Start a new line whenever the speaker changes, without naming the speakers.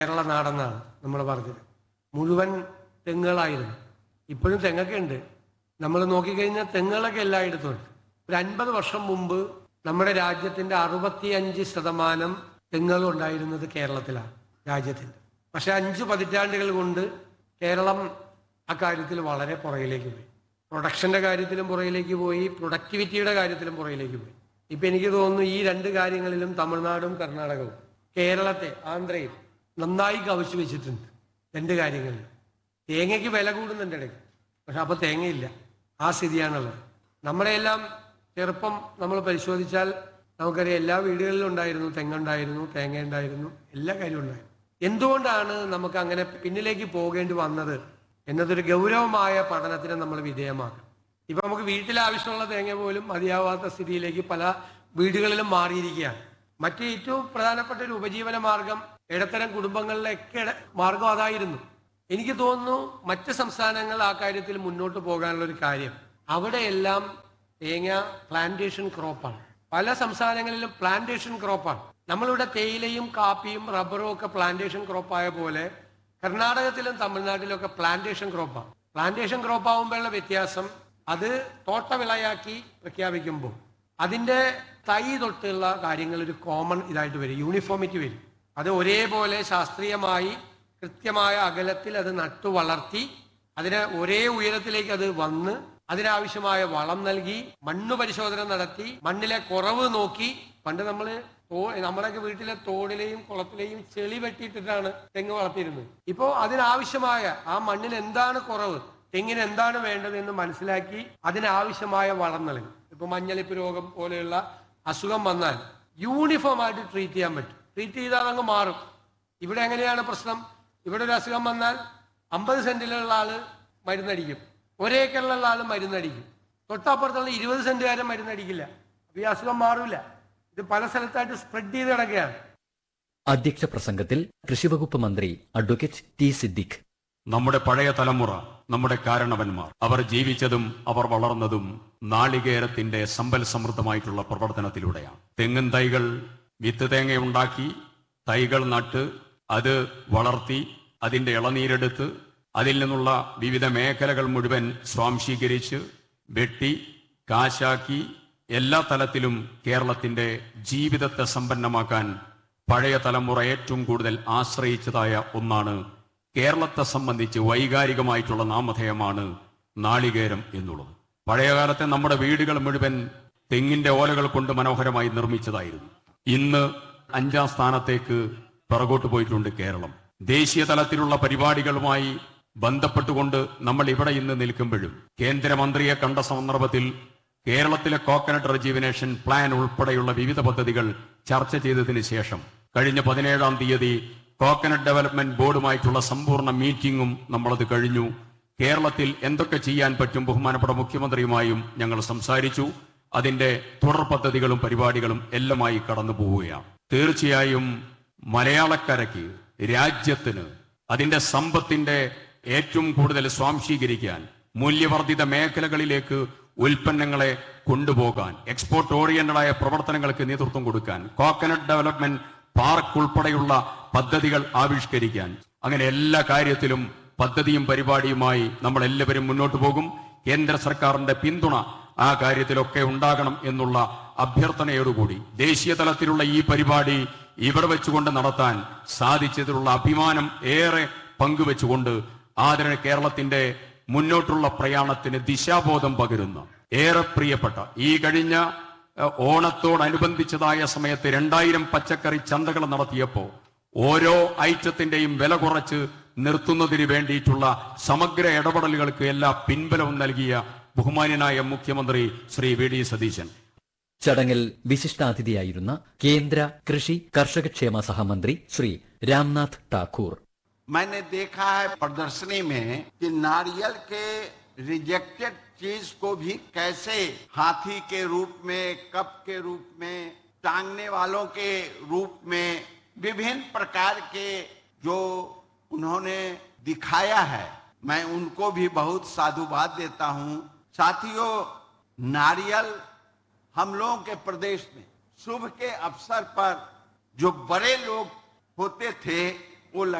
കേരള നാടെന്നാണ് നമ്മൾ പറഞ്ഞത് മുഴുവൻ തെങ്ങുകളായിരുന്നു ഇപ്പോഴും തെങ്ങൊക്കെ ഉണ്ട് നമ്മൾ നോക്കിക്കഴിഞ്ഞാൽ തെങ്ങുകളൊക്കെ എല്ലായിടത്തും ഉണ്ട് ഒരു അൻപത് വർഷം മുമ്പ് നമ്മുടെ രാജ്യത്തിന്റെ അറുപത്തിയഞ്ച് ശതമാനം തെങ്ങുകൾ ഉണ്ടായിരുന്നത് കേരളത്തിലാണ് രാജ്യത്തിന്റെ പക്ഷെ അഞ്ച് പതിറ്റാണ്ടുകൾ കൊണ്ട് കേരളം അക്കാര്യത്തിൽ വളരെ പുറകിലേക്ക് പോയി പ്രൊഡക്ഷന്റെ കാര്യത്തിലും പുറകിലേക്ക് പോയി പ്രൊഡക്ടിവിറ്റിയുടെ കാര്യത്തിലും പുറകിലേക്ക് പോയി ഇപ്പൊ എനിക്ക് തോന്നുന്നു ഈ രണ്ട് കാര്യങ്ങളിലും തമിഴ്നാടും കർണാടകവും കേരളത്തെ ആന്ധ്രയും നന്നായി കവച്ചു വെച്ചിട്ടുണ്ട് രണ്ട് കാര്യങ്ങളിൽ തേങ്ങയ്ക്ക് വില കൂടുന്നുണ്ട് ഇടയ്ക്ക് പക്ഷെ അപ്പൊ തേങ്ങയില്ല ആ സ്ഥിതിയാണുള്ളത് നമ്മുടെ എല്ലാം ചെറുപ്പം നമ്മൾ പരിശോധിച്ചാൽ നമുക്കറിയാം എല്ലാ വീടുകളിലും ഉണ്ടായിരുന്നു തെങ്ങുണ്ടായിരുന്നു തേങ്ങ ഉണ്ടായിരുന്നു എല്ലാ കാര്യവും ഉണ്ടായിരുന്നു എന്തുകൊണ്ടാണ് നമുക്ക് അങ്ങനെ പിന്നിലേക്ക് പോകേണ്ടി വന്നത് എന്നതൊരു ഗൗരവമായ പഠനത്തിന് നമ്മൾ വിധേയമാക്കണം ഇപ്പൊ നമുക്ക് വീട്ടിൽ ആവശ്യമുള്ള തേങ്ങ പോലും മതിയാവാത്ത സ്ഥിതിയിലേക്ക് പല വീടുകളിലും മാറിയിരിക്കുകയാണ് മറ്റു ഏറ്റവും പ്രധാനപ്പെട്ട ഒരു ഉപജീവന മാർഗം ഇടത്തരം കുടുംബങ്ങളിലൊക്കെ ഇട- മാർഗം അതായിരുന്നു എനിക്ക് തോന്നുന്നു മറ്റ് സംസ്ഥാനങ്ങൾ ആ കാര്യത്തിൽ മുന്നോട്ട് പോകാനുള്ള ഒരു കാര്യം അവിടെയെല്ലാം തേങ്ങ പ്ലാന്റേഷൻ ക്രോപ്പാണ് പല സംസ്ഥാനങ്ങളിലും പ്ലാന്റേഷൻ ക്രോപ്പാണ് നമ്മളിവിടെ തേയിലയും കാപ്പിയും റബ്ബറും ഒക്കെ പ്ലാന്റേഷൻ ക്രോപ്പായ പോലെ കർണാടകത്തിലും തമിഴ്നാട്ടിലും ഒക്കെ പ്ലാന്റേഷൻ ക്രോപ്പാണ് പ്ലാന്റേഷൻ ക്രോപ്പ് ആകുമ്പോഴുള്ള വ്യത്യാസം അത് തോട്ടവിളയാക്കി പ്രഖ്യാപിക്കുമ്പോൾ അതിന്റെ തൈ തൊട്ടുള്ള കാര്യങ്ങൾ ഒരു കോമൺ ഇതായിട്ട് വരും യൂണിഫോമിറ്റി വരും അത് ഒരേപോലെ ശാസ്ത്രീയമായി കൃത്യമായ അകലത്തിൽ അത് നട്ടു വളർത്തി അതിന് ഒരേ ഉയരത്തിലേക്ക് അത് വന്ന് അതിനാവശ്യമായ വളം നൽകി മണ്ണ് പരിശോധന നടത്തി മണ്ണിലെ കുറവ് നോക്കി പണ്ട് നമ്മള് തോ നമ്മുടെയൊക്കെ വീട്ടിലെ തോടിലെയും കുളത്തിലെയും ചെളി വെട്ടിയിട്ടിട്ടാണ് തെങ്ങ് വളർത്തിയിരുന്നത് ഇപ്പോ അതിനാവശ്യമായ ആ മണ്ണിന് എന്താണ് കുറവ് തെങ്ങിന് എന്താണ് വേണ്ടത് എന്ന് മനസ്സിലാക്കി അതിനാവശ്യമായ വളം നൽകി ഇപ്പൊ മഞ്ഞളിപ്പ് രോഗം പോലെയുള്ള അസുഖം വന്നാൽ യൂണിഫോം ആയിട്ട് ട്രീറ്റ് ചെയ്യാൻ പറ്റും ട്രീറ്റ് ചെയ്താൽ അങ്ങ് മാറും ഇവിടെ എങ്ങനെയാണ് പ്രശ്നം ഇവിടെ ഒരു അസുഖം വന്നാൽ അമ്പത് സെന്റിലുള്ള ആള് മരുന്നടിക്കും ഒരേക്കറിലുള്ള ആള് മരുന്നടിക്കും തൊട്ടപ്പുറത്തുള്ള ഇരുപത് സെന്റുകാരൻ മരുന്നടിക്കില്ല അപ്പൊ ഈ അസുഖം മാറൂല ഇത് പല സ്ഥലത്തായിട്ട് സ്പ്രെഡ് ചെയ്ത് കിടക്കുകയാണ്
അധ്യക്ഷ പ്രസംഗത്തിൽ കൃഷിവകുപ്പ് മന്ത്രി അഡ്വക്കേറ്റ് ടി സിദ്ദിഖ്
നമ്മുടെ പഴയ തലമുറ നമ്മുടെ കാരണവന്മാർ അവർ ജീവിച്ചതും അവർ വളർന്നതും നാളികേരത്തിന്റെ സമ്പൽ സമൃദ്ധമായിട്ടുള്ള പ്രവർത്തനത്തിലൂടെയാണ് തെങ്ങൻ തൈകൾ വിത്ത് തേങ്ങയുണ്ടാക്കി തൈകൾ നട്ട് അത് വളർത്തി അതിന്റെ ഇളനീരെടുത്ത് അതിൽ നിന്നുള്ള വിവിധ മേഖലകൾ മുഴുവൻ സ്വാംശീകരിച്ച് വെട്ടി കാശാക്കി എല്ലാ തലത്തിലും കേരളത്തിന്റെ ജീവിതത്തെ സമ്പന്നമാക്കാൻ പഴയ തലമുറ ഏറ്റവും കൂടുതൽ ആശ്രയിച്ചതായ ഒന്നാണ് കേരളത്തെ സംബന്ധിച്ച് വൈകാരികമായിട്ടുള്ള നാമധേയമാണ് നാളികേരം എന്നുള്ളത് പഴയകാലത്തെ നമ്മുടെ വീടുകൾ മുഴുവൻ തെങ്ങിന്റെ ഓലകൾ കൊണ്ട് മനോഹരമായി നിർമ്മിച്ചതായിരുന്നു ഇന്ന് അഞ്ചാം സ്ഥാനത്തേക്ക് പിറകോട്ട് പോയിട്ടുണ്ട് കേരളം ദേശീയ തലത്തിലുള്ള പരിപാടികളുമായി ബന്ധപ്പെട്ടുകൊണ്ട് നമ്മൾ ഇവിടെ ഇന്ന് നിൽക്കുമ്പോഴും കേന്ദ്രമന്ത്രിയെ കണ്ട സന്ദർഭത്തിൽ കേരളത്തിലെ കോക്കനട്ട് റെജീവിനേഷൻ പ്ലാൻ ഉൾപ്പെടെയുള്ള വിവിധ പദ്ധതികൾ ചർച്ച ചെയ്തതിന് ശേഷം കഴിഞ്ഞ പതിനേഴാം തീയതി കോക്കനട്ട് ഡെവലപ്മെന്റ് ബോർഡുമായിട്ടുള്ള സമ്പൂർണ്ണ മീറ്റിംഗും നമ്മളത് കഴിഞ്ഞു കേരളത്തിൽ എന്തൊക്കെ ചെയ്യാൻ പറ്റും ബഹുമാനപ്പെട്ട മുഖ്യമന്ത്രിയുമായും ഞങ്ങൾ സംസാരിച്ചു അതിന്റെ തുടർ പദ്ധതികളും പരിപാടികളും എല്ലാമായി കടന്നു പോവുകയാണ് തീർച്ചയായും മലയാളക്കരയ്ക്ക് രാജ്യത്തിന് അതിന്റെ സമ്പത്തിന്റെ ഏറ്റവും കൂടുതൽ സ്വാംശീകരിക്കാൻ മൂല്യവർദ്ധിത മേഖലകളിലേക്ക് ഉൽപ്പന്നങ്ങളെ കൊണ്ടുപോകാൻ എക്സ്പോർട്ട് ഓറിയന്റഡായ പ്രവർത്തനങ്ങൾക്ക് നേതൃത്വം കൊടുക്കാൻ കോക്കനട്ട് ഡെവലപ്മെന്റ് പാർക്ക് ഉൾപ്പെടെയുള്ള പദ്ധതികൾ ആവിഷ്കരിക്കാൻ അങ്ങനെ എല്ലാ കാര്യത്തിലും പദ്ധതിയും പരിപാടിയുമായി നമ്മൾ എല്ലാവരും മുന്നോട്ട് പോകും കേന്ദ്ര സർക്കാരിന്റെ പിന്തുണ ആ കാര്യത്തിലൊക്കെ ഉണ്ടാകണം എന്നുള്ള അഭ്യർത്ഥനയോടുകൂടി ദേശീയ തലത്തിലുള്ള ഈ പരിപാടി ഇവിടെ വെച്ചുകൊണ്ട് നടത്താൻ സാധിച്ചതിലുള്ള അഭിമാനം ഏറെ പങ്കുവെച്ചുകൊണ്ട് ആദരണ കേരളത്തിന്റെ മുന്നോട്ടുള്ള പ്രയാണത്തിന് ദിശാബോധം പകരുന്ന ഏറെ പ്രിയപ്പെട്ട ഈ കഴിഞ്ഞ ഏഹ്, ഓണത്തോടനുബന്ധിച്ചതായ സമയത്ത് രണ്ടായിരം പച്ചക്കറി ചന്തകൾ നടത്തിയപ്പോ ഓരോ ഐറ്റത്തിന്റെയും വില കുറച്ച് നിർത്തുന്നതിന് വേണ്ടിയിട്ടുള്ള സമഗ്ര ഇടപെടലുകൾക്ക് എല്ലാ പിൻബലവും നൽകിയ ബഹുമാന്യനായ മുഖ്യമന്ത്രി ശ്രീ വി ഡി സതീശൻ
ചടങ്ങിൽ വിശിഷ്ടാതിഥിയായിരുന്ന കേന്ദ്ര കൃഷി കർഷകക്ഷേമ സഹമന്ത്രി ശ്രീ രാംനാഥ് ഠാക്കൂർ
मैंने देखा है प्रदर्शनी में कि नारियल के रिजेक्टेड चीज को भी कैसे हाथी के रूप में कप के रूप में टांगने वालों के रूप में विभिन्न प्रकार के जो उन्होंने दिखाया है मैं उनको भी बहुत साधुवाद देता हूं साथियों नारियल हम लोगों के प्रदेश में शुभ के अवसर पर जो बड़े लोग होते थे वो